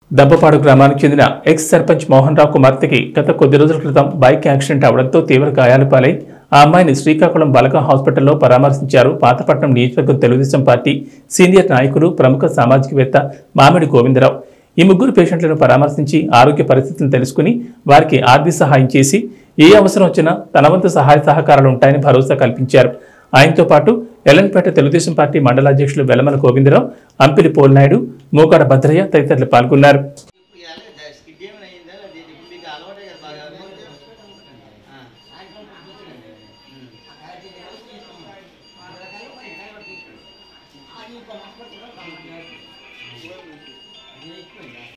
దబ్బపాడు గ్రామానికి చెందిన ఎక్స్ సర్పంచ్ మోహన్ రావు కుమార్తెకి గత కొద్ది రోజుల క్రితం బైక్ యాక్సిడెంట్ అవడంతో తీవ్ర గాయాలు పాలై ఆ అమ్మాయిని శ్రీకాకుళం బలగా హాస్పిటల్లో పరామర్శించారు పాతపట్నం నియోజకవర్గం తెలుగుదేశం పార్టీ సీనియర్ నాయకులు ప్రముఖ సామాజికవేత్త మామిడి గోవిందరావు ఈ ముగ్గురు పేషెంట్లను పరామర్శించి ఆరోగ్య పరిస్థితులను తెలుసుకుని వారికి ఆర్థిక సహాయం చేసి ఏ అవసరం వచ్చినా తన వంతు సహాయ సహకారాలు ఉంటాయని భరోసా కల్పించారు ఆయనతో పాటు ఎల్లన్పేట తెలుగుదేశం పార్టీ మండల అధ్యక్షులు వెలమల గోవిందరావు అంపిలి పోల్నాయుడు మూకాడ భద్రయ్య తదితరులు పాల్గొన్నారు స్కిడ్ ఏమైనా అయ్యిందా లేదా ఇప్పుడు మీకు అలవాటే కదా బాగా ఆ. ఉమ్.